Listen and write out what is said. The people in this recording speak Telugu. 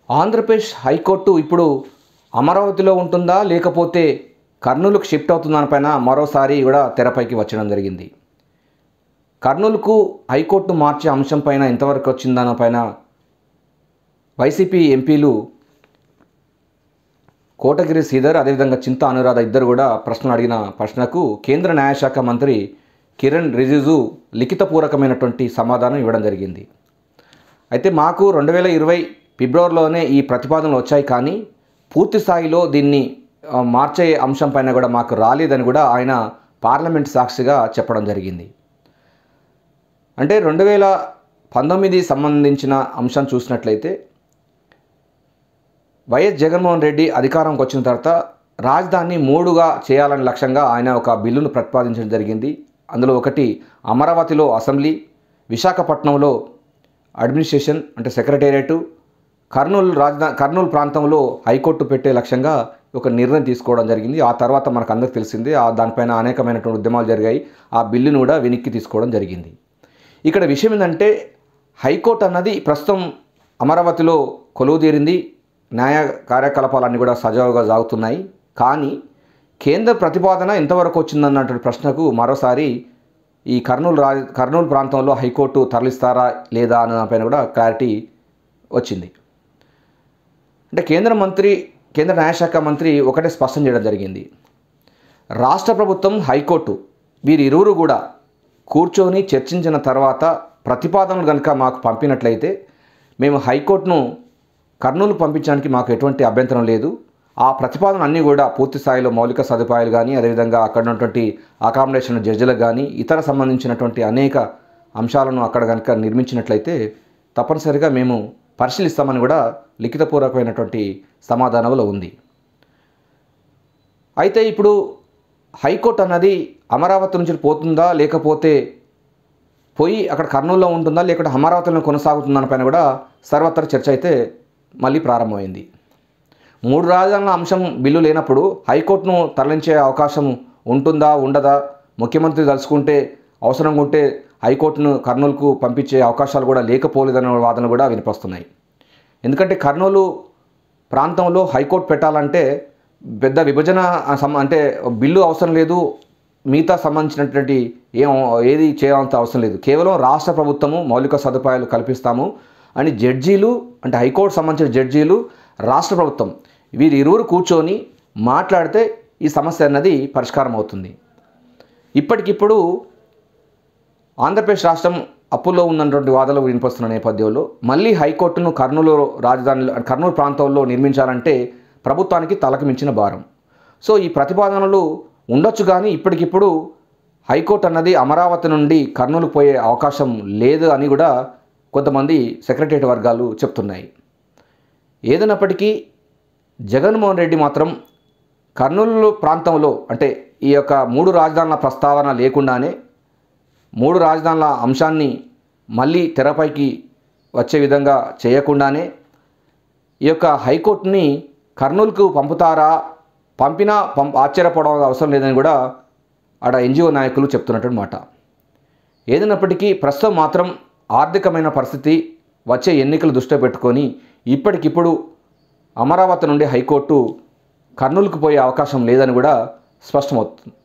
ఆంధ్రప్రదేశ్ హైకోర్టు ఇప్పుడు అమరావతిలో ఉంటుందా లేకపోతే కర్నూలుకు షిఫ్ట్ అవుతుందానిపైన మరోసారి కూడా తెరపైకి వచ్చడం జరిగింది కర్నూలుకు హైకోర్టు మార్చే అంశం పైన ఎంతవరకు వచ్చిందన్నపైన వైసీపీ ఎంపీలు కోటగిరి శ్రీధర్ అదేవిధంగా చింత అనురాధ ఇద్దరు కూడా ప్రశ్నలు అడిగిన ప్రశ్నకు కేంద్ర న్యాయశాఖ మంత్రి కిరణ్ రిజిజు లిఖితపూర్వకమైనటువంటి సమాధానం ఇవ్వడం జరిగింది అయితే మాకు రెండు వేల ఇరవై ఫిబ్రవరిలోనే ఈ ప్రతిపాదనలు వచ్చాయి కానీ పూర్తి స్థాయిలో దీన్ని ఆ, మార్చే అంశం పైన కూడా మాకు రాలేదని కూడా ఆయన పార్లమెంట్ సాక్షిగా చెప్పడం జరిగింది అంటే రెండు వేల పంతొమ్మిది సంబంధించిన అంశం చూసినట్లయితే వైఎస్ జగన్మోహన్ రెడ్డి అధికారంకి వచ్చిన తర్వాత రాజధాని మూడుగా చేయాలని లక్ష్యంగా ఆయన ఒక బిల్లును ప్రతిపాదించడం జరిగింది అందులో ఒకటి అమరావతిలో అసెంబ్లీ విశాఖపట్నంలో అడ్మినిస్ట్రేషన్ అంటే సెక్రటేరియట్ కర్నూలు రాజధా కర్నూలు ప్రాంతంలో హైకోర్టు పెట్టే లక్ష్యంగా ఒక నిర్ణయం తీసుకోవడం జరిగింది ఆ తర్వాత మనకు అందరికి తెలిసింది ఆ దానిపైన అనేకమైనటువంటి ఉద్యమాలు జరిగాయి ఆ బిల్లును కూడా వెనక్కి తీసుకోవడం జరిగింది ఇక్కడ విషయం ఏంటంటే హైకోర్టు అన్నది ప్రస్తుతం అమరావతిలో కొలువు తీరింది న్యాయ కార్యకలాపాలన్నీ కూడా సజావుగా సాగుతున్నాయి కానీ కేంద్ర ప్రతిపాదన ఎంతవరకు వచ్చిందన్నటువంటి ప్రశ్నకు మరోసారి ఈ కర్నూలు రా కర్నూలు ప్రాంతంలో హైకోర్టు తరలిస్తారా లేదా అన్న దానిపైన కూడా క్లారిటీ వచ్చింది అంటే కేంద్ర మంత్రి కేంద్ర న్యాయశాఖ మంత్రి ఒకటే స్పష్టం చేయడం జరిగింది రాష్ట్ర ప్రభుత్వం హైకోర్టు వీరిరువురు కూడా కూర్చొని చర్చించిన తర్వాత ప్రతిపాదనలు కనుక మాకు పంపినట్లయితే మేము హైకోర్టును కర్నూలు పంపించడానికి మాకు ఎటువంటి అభ్యంతరం లేదు ఆ ప్రతిపాదన అన్నీ కూడా పూర్తి స్థాయిలో మౌలిక సదుపాయాలు కానీ అదేవిధంగా అక్కడ ఉన్నటువంటి అకామిడేషన్ జడ్జిలకు కానీ ఇతర సంబంధించినటువంటి అనేక అంశాలను అక్కడ కనుక నిర్మించినట్లయితే తప్పనిసరిగా మేము పరిశీలిస్తామని కూడా లిఖితపూర్వకమైనటువంటి సమాధానంలో ఉంది అయితే ఇప్పుడు హైకోర్టు అన్నది అమరావతి నుంచి పోతుందా లేకపోతే పోయి అక్కడ కర్నూలులో ఉంటుందా లేకపోతే అమరావతిలో కొనసాగుతుందా పైన కూడా సర్వత్ర చర్చ అయితే మళ్ళీ ప్రారంభమైంది మూడు రాజధానుల అంశం బిల్లు లేనప్పుడు హైకోర్టును తరలించే అవకాశం ఉంటుందా ఉండదా ముఖ్యమంత్రి తలుచుకుంటే అవసరం ఉంటే హైకోర్టును కర్నూలుకు పంపించే అవకాశాలు కూడా లేకపోలేదనే వాదనలు కూడా వినిపిస్తున్నాయి ఎందుకంటే కర్నూలు ప్రాంతంలో హైకోర్టు పెట్టాలంటే పెద్ద విభజన సమ అంటే బిల్లు అవసరం లేదు మిగతా సంబంధించినటువంటి ఏం ఏది చేయాల్సిన అవసరం లేదు కేవలం రాష్ట్ర ప్రభుత్వము మౌలిక సదుపాయాలు కల్పిస్తాము అని జడ్జీలు అంటే హైకోర్టు సంబంధించిన జడ్జీలు రాష్ట్ర ప్రభుత్వం వీరి ఇరువురు కూర్చొని మాట్లాడితే ఈ సమస్య అన్నది పరిష్కారం అవుతుంది ఇప్పటికిప్పుడు ఆంధ్రప్రదేశ్ రాష్ట్రం అప్పుల్లో ఉన్నటువంటి వాదనలు వినిపిస్తున్న నేపథ్యంలో మళ్ళీ హైకోర్టును కర్నూలు రాజధానిలో కర్నూలు ప్రాంతంలో నిర్మించాలంటే ప్రభుత్వానికి తలకు మించిన భారం సో ఈ ప్రతిపాదనలు ఉండొచ్చు కానీ ఇప్పటికిప్పుడు హైకోర్టు అన్నది అమరావతి నుండి కర్నూలు పోయే అవకాశం లేదు అని కూడా కొంతమంది సెక్రటరియట్ వర్గాలు చెప్తున్నాయి ఏదైనప్పటికీ జగన్మోహన్ రెడ్డి మాత్రం కర్నూలు ప్రాంతంలో అంటే ఈ యొక్క మూడు రాజధానుల ప్రస్తావన లేకుండానే మూడు రాజధానుల అంశాన్ని మళ్ళీ తెరపైకి వచ్చే విధంగా చేయకుండానే ఈ యొక్క హైకోర్టుని కర్నూలుకు పంపుతారా పంపినా పం ఆశ్చర్యపడడం అవసరం లేదని కూడా ఆడ ఎన్జిఓ నాయకులు చెప్తున్నటువంటి మాట ఏదైనప్పటికీ ప్రస్తుతం మాత్రం ఆర్థికమైన పరిస్థితి వచ్చే ఎన్నికలు దృష్టిలో పెట్టుకొని ఇప్పటికిప్పుడు అమరావతి నుండి హైకోర్టు కర్నూలుకు పోయే అవకాశం లేదని కూడా స్పష్టమవుతుంది